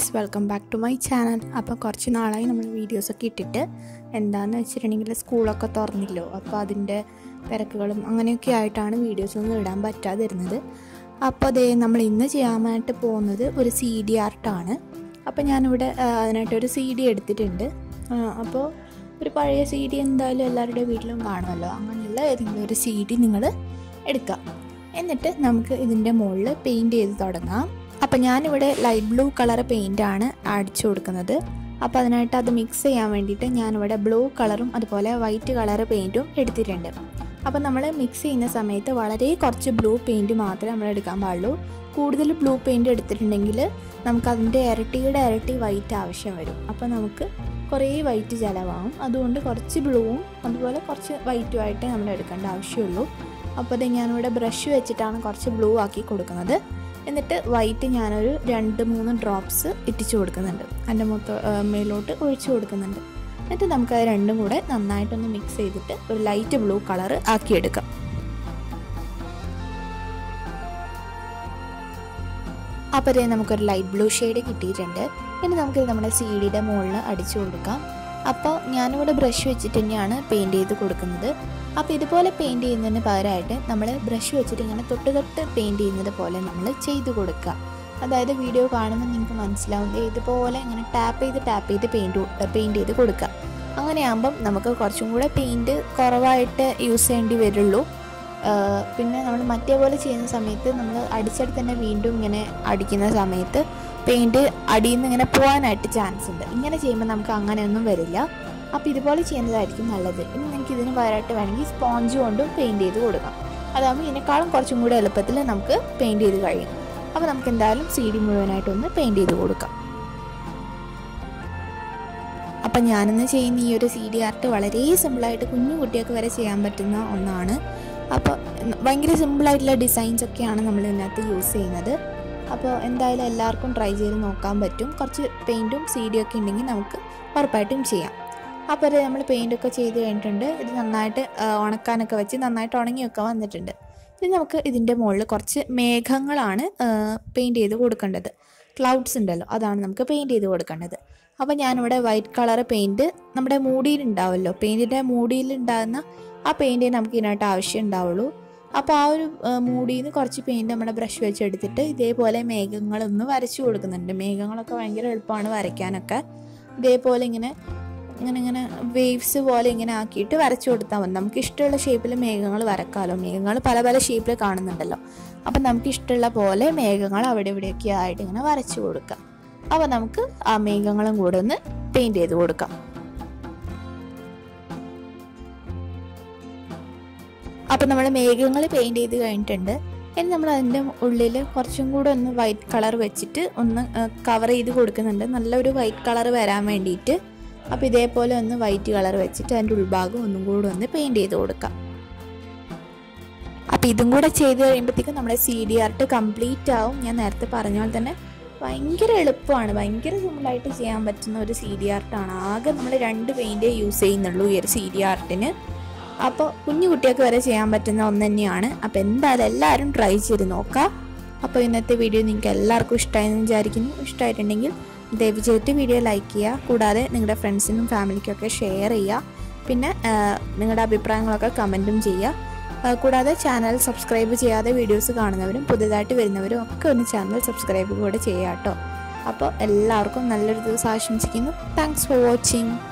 friends welcome back to my channel അപ്പോൾ കുറച്ച് നാളായി നമ്മൾ വീഡിയോസൊക്കെ ഇട്ടിട്ട് എന്താണെന്ന് വെച്ചിട്ടുണ്ടെങ്കിൽ സ്കൂളൊക്കെ തുറന്നില്ലോ അപ്പോൾ അതിൻ്റെ തിരക്കുകളും അങ്ങനെയൊക്കെ ആയിട്ടാണ് വീഡിയോസ് ഒന്നും ഇടാൻ പറ്റാതിരുന്നത് അപ്പോൾ അതേ നമ്മൾ ഇന്ന് ചെയ്യാനായിട്ട് പോകുന്നത് ഒരു സി ഡി ആർട്ടാണ് അപ്പോൾ ഞാനിവിടെ ആ, അതിനായിട്ടൊരു സി ഡി എടുത്തിട്ടുണ്ട് ആ, അപ്പോൾ ഒരു പഴയ സി ഡി എന്തായാലും എല്ലാവരുടെ വീട്ടിലും കാണുമല്ലോ അങ്ങനെയുള്ള ഏതെങ്കിലും ഒരു സി ഡി നിങ്ങൾ എടുക്കുക എന്നിട്ട് നമുക്ക് ഇതിൻ്റെ മുകളിൽ പെയിൻറ് ചെയ്ത് തുടങ്ങാം അപ്പം ഞാനിവിടെ ലൈറ്റ് ബ്ലൂ കളർ പെയിൻ്റാണ് അടിച്ചു കൊടുക്കുന്നത് അപ്പോൾ അതിനായിട്ട് അത് മിക്സ് ചെയ്യാൻ വേണ്ടിയിട്ട് ഞാനിവിടെ ബ്ലൂ കളറും അതുപോലെ വൈറ്റ് കളർ പെയിൻറ്റും എടുത്തിട്ടുണ്ട് അപ്പോൾ നമ്മൾ മിക്സ് ചെയ്യുന്ന സമയത്ത് വളരെ കുറച്ച് ബ്ലൂ പെയിൻറ്റ് മാത്രമേ നമ്മൾ എടുക്കാൻ പാടുള്ളൂ കൂടുതൽ ബ്ലൂ പെയിൻറ്റ് എടുത്തിട്ടുണ്ടെങ്കിൽ നമുക്ക് അതിൻ്റെ ഇരട്ടിയുടെ ഇരട്ടി വൈറ്റ് ആവശ്യം വരും അപ്പോൾ നമുക്ക് കുറേ വൈറ്റ് ചിലവാകും അതുകൊണ്ട് കുറച്ച് ബ്ലൂവും അതുപോലെ കുറച്ച് വൈറ്റും ആയിട്ടേ നമ്മൾ എടുക്കേണ്ട ആവശ്യമുള്ളൂ അപ്പോൾ അത് ഞാനിവിടെ ബ്രഷ് വെച്ചിട്ടാണ് കുറച്ച് ബ്ലൂ ആക്കി കൊടുക്കുന്നത് എന്നിട്ട് വൈറ്റ് ഞാനൊരു രണ്ട് മൂന്ന് ഡ്രോപ്സ് ഇറ്റിച്ചു കൊടുക്കുന്നുണ്ട് അതിൻ്റെ മൊത്തം ആ, മേലോട്ട് ഒഴിച്ചു കൊടുക്കുന്നുണ്ട് എന്നിട്ട് നമുക്ക് അത് രണ്ടും കൂടെ നന്നായിട്ടൊന്ന് മിക്സ് ചെയ്തിട്ട് ഒരു ലൈറ്റ് ബ്ലൂ കളർ ആക്കിയെടുക്കാം അപ്പോൾ ഇതേ നമുക്കൊരു ലൈറ്റ് ബ്ലൂ ഷെയ്ഡ് കിട്ടിയിട്ടുണ്ട് ഇനി നമുക്കിത് നമ്മുടെ സി ഡിയുടെ മുകളിൽ അടിച്ചു കൊടുക്കാം അപ്പോൾ ഞാനിവിടെ ബ്രഷ് വെച്ചിട്ട് തന്നെയാണ് പെയിൻറ് ചെയ്ത് കൊടുക്കുന്നത് അപ്പോൾ ഇതുപോലെ പെയിൻറ് ചെയ്യുന്നതിന് പകരമായിട്ട് നമ്മൾ ബ്രഷ് വെച്ചിട്ട് ഇങ്ങനെ തൊട്ട് തൊട്ട് പെയിൻറ് ചെയ്യുന്നത് പോലെ നമ്മൾ ചെയ്ത് കൊടുക്കുക അതായത് വീഡിയോ കാണുമ്പോൾ നിങ്ങൾക്ക് മനസ്സിലാവും ദേ ഇതുപോലെ ഇങ്ങനെ ടാപ്പ് ചെയ്ത് ടാപ്പ് ചെയ്ത് പെയിൻറ് പെയിൻറ് ചെയ്ത് കൊടുക്കുക അങ്ങനെയാകുമ്പം നമുക്ക് കുറച്ചും കൂടെ പെയിൻറ് കുറവായിട്ട് യൂസ് ചെയ്യേണ്ടി വരുള്ളൂ ആഹ് പിന്നെ നമ്മൾ മറ്റേ പോലെ ചെയ്യുന്ന സമയത്ത് നമ്മൾ അടിച്ചടിച്ച് തന്നെ വീണ്ടും ഇങ്ങനെ അടിക്കുന്ന സമയത്ത് പെയിൻറ് അടിയിൽ നിന്ന് ഇങ്ങനെ പോകാനായിട്ട് ചാൻസ് ഉണ്ട് ഇങ്ങനെ ചെയ്യുമ്പോൾ നമുക്ക് അങ്ങനെയൊന്നും വരില്ല അപ്പോൾ ഇതുപോലെ ചെയ്യുന്നതായിരിക്കും നല്ലത് ഇനി നിങ്ങൾക്ക് ഇതിന് പകരമായിട്ട് വേണമെങ്കിൽ സ്പോഞ്ച് കൊണ്ടും പെയിൻറ് ചെയ്ത് കൊടുക്കാം അതാകുമ്പോൾ ഇതിനേക്കാളും കുറച്ചും കൂടെ എളുപ്പത്തിൽ നമുക്ക് പെയിൻറ് ചെയ്ത് കഴിയും അപ്പോൾ നമുക്ക് എന്തായാലും സി ഡി മുഴുവനായിട്ടൊന്ന് പെയിൻറ് ചെയ്ത് കൊടുക്കാം അപ്പം ഞാനിന്ന് ചെയ്യുന്ന ഈ ഒരു സി ഡി ആർട്ട് വളരെ സിമ്പിളായിട്ട് കുഞ്ഞു കുട്ടികൾക്ക് വരെ ചെയ്യാൻ പറ്റുന്ന ഒന്നാണ് അപ്പോൾ ഭയങ്കര സിമ്പിളായിട്ടുള്ള ഡിസൈൻസ് ഒക്കെയാണ് നമ്മൾ ഇതിനകത്ത് യൂസ് ചെയ്യുന്നത് അപ്പോൾ എന്തായാലും എല്ലാവർക്കും ട്രൈ ചെയ്ത് നോക്കാൻ പറ്റും കുറച്ച് പെയിൻറ്റും സി ഡി ഒക്കെ ഉണ്ടെങ്കിൽ നമുക്ക് ഉറപ്പായിട്ടും ചെയ്യാം അപ്പോൾ അത് നമ്മൾ പെയിൻ്റൊക്കെ ചെയ്ത് കഴിഞ്ഞിട്ടുണ്ട് ഇത് നന്നായിട്ട് ആ, ഉണക്കാനൊക്കെ വെച്ച് നന്നായിട്ട് ഉണങ്ങിയൊക്കെ വന്നിട്ടുണ്ട് ഇനി നമുക്ക് ഇതിൻ്റെ മുകളിൽ കുറച്ച് മേഘങ്ങളാണ് പെയിൻറ് ചെയ്ത് കൊടുക്കേണ്ടത് ക്ലൗഡ്സ് ഉണ്ടല്ലോ അതാണ് നമുക്ക് പെയിൻറ് ചെയ്ത് കൊടുക്കേണ്ടത് അപ്പോൾ ഞാനിവിടെ വൈറ്റ് കളർ പെയിൻറ് നമ്മുടെ മൂടിയിലുണ്ടാവുമല്ലോ പെയിൻറ്റിൻ്റെ മൂടിയിലുണ്ടാകുന്ന ആ പെയിൻറ്റേ നമുക്ക് ഇതിനായിട്ട് ആവശ്യം ഉണ്ടാവുള്ളൂ അപ്പോൾ ആ ഒരു ആ, മൂടിയിൽ നിന്ന് കുറച്ച് പെയിൻറ് നമ്മുടെ ബ്രഷ് വെച്ച് എടുത്തിട്ട് ഇതേപോലെ മേഘങ്ങളൊന്ന് വരച്ചു കൊടുക്കുന്നുണ്ട് മേഘങ്ങളൊക്കെ ഭയങ്കര എളുപ്പമാണ് വരയ്ക്കാനൊക്കെ ഇതേപോലെ ഇങ്ങനെ ഇങ്ങനെ ഇങ്ങനെ വേവ്സ് പോലെ ഇങ്ങനെ ആക്കിയിട്ട് വരച്ചു കൊടുത്താൽ മതി നമുക്ക് ഇഷ്ടമുള്ള ഷേപ്പിൽ മേഘങ്ങൾ വരക്കാമല്ലോ മേഘങ്ങൾ പല പല ഷേപ്പിൽ കാണുന്നുണ്ടല്ലോ അപ്പം നമുക്ക് ഇഷ്ടമുള്ള പോലെ മേഘങ്ങൾ അവിടെ ഇവിടെയൊക്കെ ആയിട്ട് ഇങ്ങനെ വരച്ചു കൊടുക്കാം അപ്പോൾ നമുക്ക് ആ മേഘങ്ങളും കൂടെ ഒന്ന് പെയിൻറ് ചെയ്ത് കൊടുക്കാം അപ്പം നമ്മൾ മേഘങ്ങൾ പെയിൻറ് ചെയ്ത് കഴിഞ്ഞിട്ടുണ്ട് ഇനി നമ്മൾ അതിൻ്റെ ഉള്ളിൽ കുറച്ചും കൂടെ ഒന്ന് വൈറ്റ് കളർ വെച്ചിട്ട് ഒന്ന് കവർ ചെയ്ത് കൊടുക്കുന്നുണ്ട് നല്ലൊരു വൈറ്റ് കളർ വരാൻ വേണ്ടിയിട്ട് അപ്പോൾ ഇതേപോലെ ഒന്ന് വൈറ്റ് കളർ വെച്ചിട്ട് അതിൻ്റെ ഉൾഭാഗം ഒന്നും കൂടെ ഒന്ന് പെയിൻറ് ചെയ്ത് കൊടുക്കാം അപ്പോൾ ഇതും കൂടെ ചെയ്ത് കഴിയുമ്പോഴത്തേക്കും നമ്മുടെ സി ഡി ആർട്ട് കംപ്ലീറ്റ് ആവും ഞാൻ നേരത്തെ പറഞ്ഞ പോലെ തന്നെ ഭയങ്കര എളുപ്പമാണ് ഭയങ്കര സിമ്പിളായിട്ട് ചെയ്യാൻ പറ്റുന്ന ഒരു സി ഡി ആർട്ടാണ് ആകെ നമ്മൾ രണ്ട് പെയിൻറ്റേ യൂസ് ചെയ്യുന്നുള്ളൂ ഈ ഒരു സി ഡി ആർട്ടിന് അപ്പോൾ കുഞ്ഞു കുട്ടികൾക്ക് വരെ ചെയ്യാൻ പറ്റുന്ന ഒന്ന് തന്നെയാണ് അപ്പോൾ എന്തായാലും എല്ലാവരും ട്രൈ ചെയ്ത് നോക്കാം അപ്പോൾ ഇന്നത്തെ വീഡിയോ നിങ്ങൾക്ക് എല്ലാവർക്കും ഇഷ്ടമായെന്ന് വിചാരിക്കുന്നു ഇഷ്ടമായിട്ടുണ്ടെങ്കിൽ ദയവ് ചെയ്തിട്ട് വീഡിയോ ലൈക്ക് ചെയ്യുക കൂടാതെ നിങ്ങളുടെ ഫ്രണ്ട്സിനും ഫാമിലിക്കും ഒക്കെ ഷെയർ ചെയ്യുക പിന്നെ ആ, നിങ്ങളുടെ അഭിപ്രായങ്ങളൊക്കെ കമൻറ്റും ചെയ്യുക ആ, കൂടാതെ ചാനൽ സബ്സ്ക്രൈബ് ചെയ്യാതെ വീഡിയോസ് കാണുന്നവരും പുതുതായിട്ട് വരുന്നവരും ഒക്കെ ഒന്ന് ചാനൽ സബ്സ്ക്രൈബ് കൂടെ ചെയ്യുക കേട്ടോ അപ്പോൾ എല്ലാവർക്കും നല്ലൊരു ദിവസം ആശംസിക്കുന്നു താങ്ക്സ് ഫോർ വാച്ചിങ്